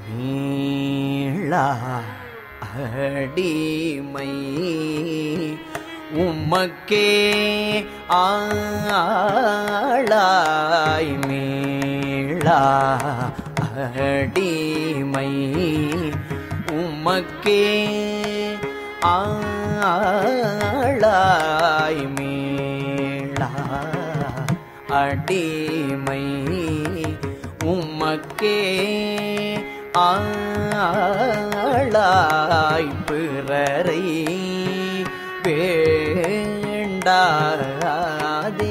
மீளா அடிமை உமக்கே ஆளாய் மீளா அடிமை உமக்கே ஆளாய் மீளா அடிமை உமக்கே ஆளாய் பிறரை வேண்டாதே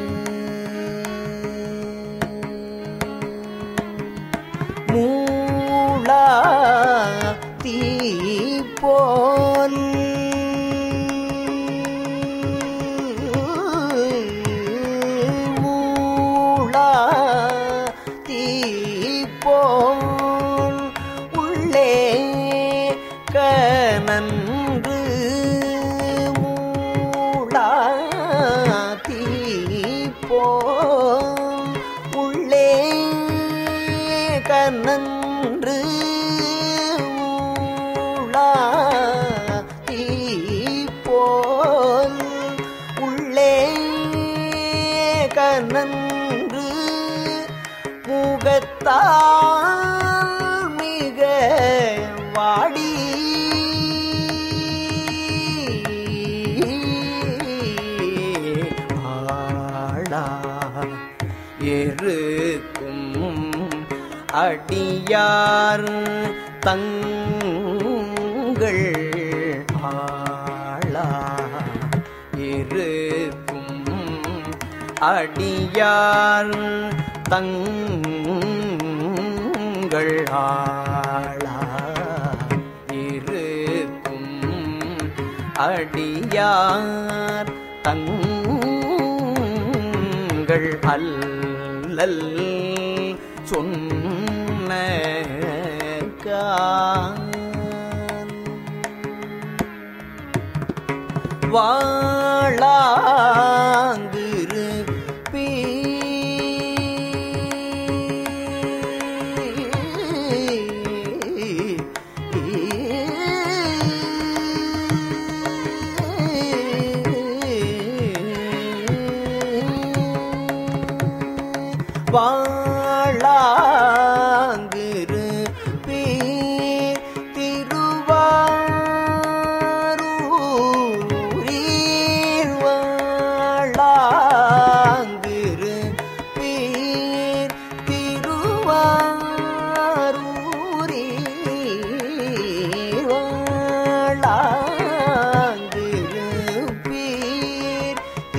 மூளா தீ போல் மூளா தீ போல் உள்ளே கனன்று மூளா தீ போல் உள்ளே கனன்று ஊழா தீ போல் உள்ளே கனன்று முகத்தால் மிக வாடி ஆடா இருக்கும் அடியார் தங்கள் ஆளா இருக்கும் அடியார் தங்கள் ஆளா இருக்கும் அடியார் தங்கள் அல்லல் சொன்ன வாழாங்கிரு வாழாங்கிரு பீர் திருவாரூரீர் வாழாங்கிரு பீர் திருவாரூரீர் வாழாங்கிரு பீர்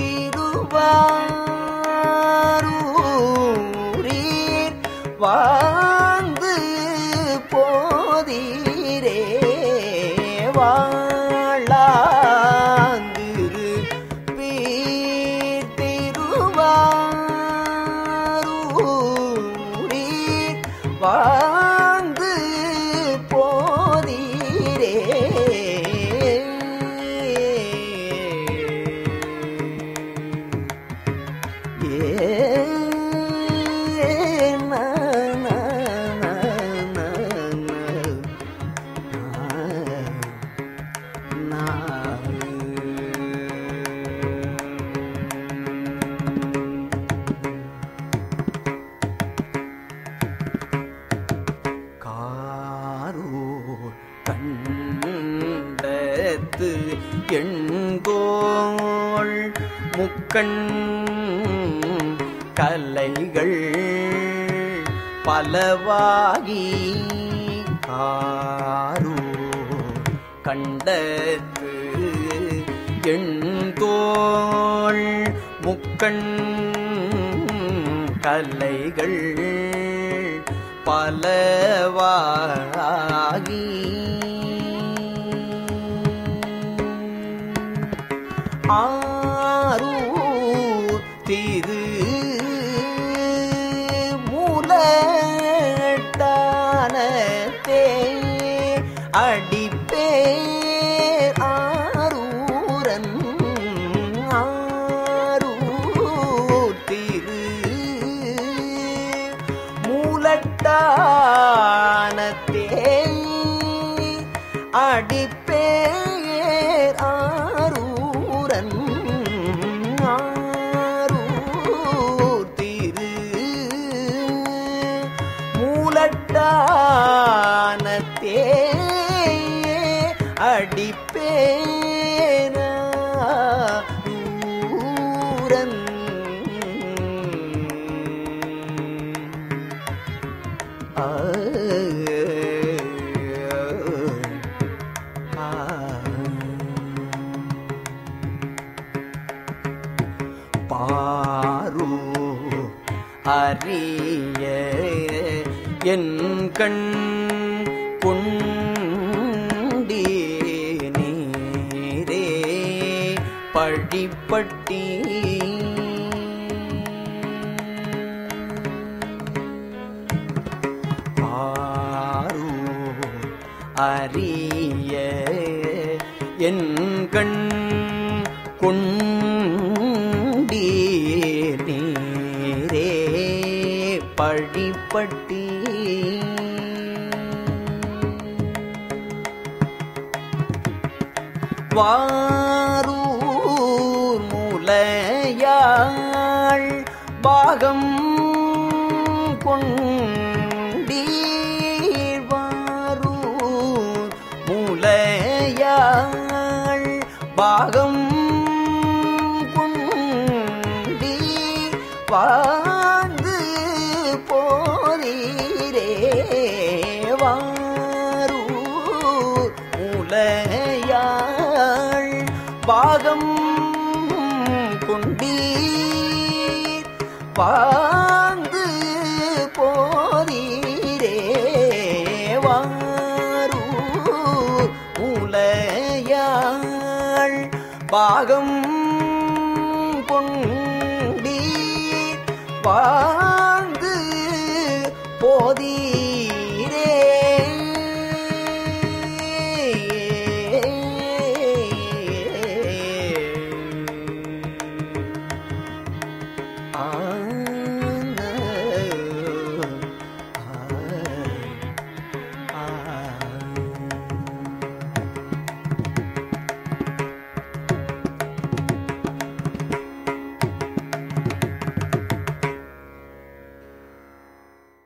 திருவாரூரீர் வாழ்ந்து போதீரே வாழாங்கிரு பீர் திருவாரூரீர் வாழ்ந்து போதீரே காரூர் கண்டத்து எண்கோள் முக்கண் கலைகள் பலவாகி காரூர் கண்டத்து எண்கோள் முக்கண் கலைகள் பலவாகி ஆரூர் திரு மூலட்டானத்தே அடிப்பேர் ஆரூரன் ஆரூர் திரு மூலட்டானத்தே ஞானத்தே அடிப்பேனா ஊரன் ஆ பாரு அறிய என் கண் கொண்டே நீரே பழிப்பட்டி பாரு அறிய என் கண் கொண்டே நீரே பழிப்பட்டி வாரூர் முலையாள் பாகம் கொண்டீர் வாரூர் முலையாள் பாகம் கொண்டீ வாழ்ந்து போரீரே வாரூர் முலையாள் பாகம் கொண்டீர் வாழ்ந்து போரீரே வாரூர் முலையாள் பாகம் கொண்டீர்